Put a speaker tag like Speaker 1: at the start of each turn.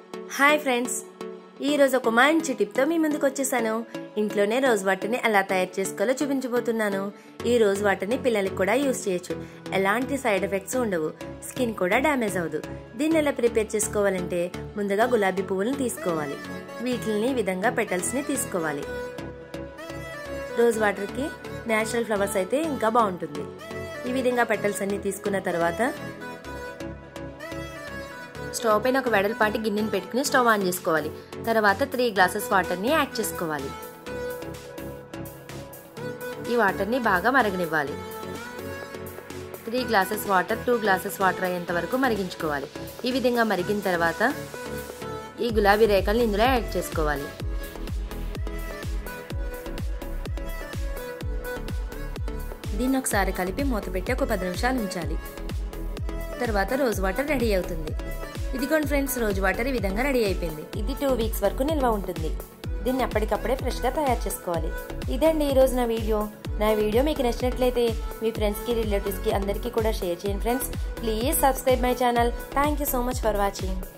Speaker 1: hi friends ఈరోజు ఒక మంచి టిప్తో మీ ముందుకు వచ్చేసాను ఇంట్లోనే రోజ్ వాటర్ని ఎలా తయారు చేసుకోవాలో చూపించబోతున్నాను ఈ రోజ్ వాటర్ని పిల్లలకి కూడా యూస్ చేయొచ్చు ఎలాంటి సైడ్ ఎఫెక్ట్స్ ఉండవు స్కిన్ కూడా డ్యామేజ్ అవ్వదు దీన్ని ఎలా ప్రిపేర్ చేసుకోవాలంటే ముందుగా గులాబీ పువ్వులను తీసుకోవాలి వీటిని ఈ విధంగా పెటల్స్ని తీసుకోవాలి రోజ్ వాటర్కి న్యాచురల్ ఫ్లవర్స్ అయితే ఇంకా బాగుంటుంది ఈ విధంగా పెటల్స్ అన్ని తీసుకున్న తర్వాత స్టవ్ పైన ఒక వెడల్పాటి గిన్నెని పెట్టుకుని స్టవ్ ఆన్ చేసుకోవాలి తర్వాత త్రీ గ్లాసెస్ వాటర్ని యాడ్ చేసుకోవాలి ఈ వాటర్ని బాగా మరగనివ్వాలి three glasses water two glasses water అయ్యేంత వరకు మరిగించుకోవాలి ఈ విధంగా మరిగిన తర్వాత ఈ గులాబీ రేఖల్ని ఇందులో యాడ్ చేసుకోవాలి దీన్ని ఒకసారి కలిపి మూత పెట్టి ఒక పది నిమిషాలు ఉంచాలి తర్వాత రోజ్ వాటర్ రెడీ అవుతుంది ఇదిగోండి ఫ్రెండ్స్ రోజ్ వాటర్ ఈ విధంగా రెడీ అయిపోయింది ఇది టూ వీక్స్ వరకు నిల్వ ఉంటుంది దీన్ని అప్పటికప్పుడే ఫ్రెష్గా తయారు చేసుకోవాలి ఇదండి ఈరోజు నా వీడియో నా వీడియో మీకు నచ్చినట్లయితే మీ ఫ్రెండ్స్కి రిలేటివ్స్కి అందరికీ కూడా షేర్ చేయండి friends please subscribe my channel thank you so much for watching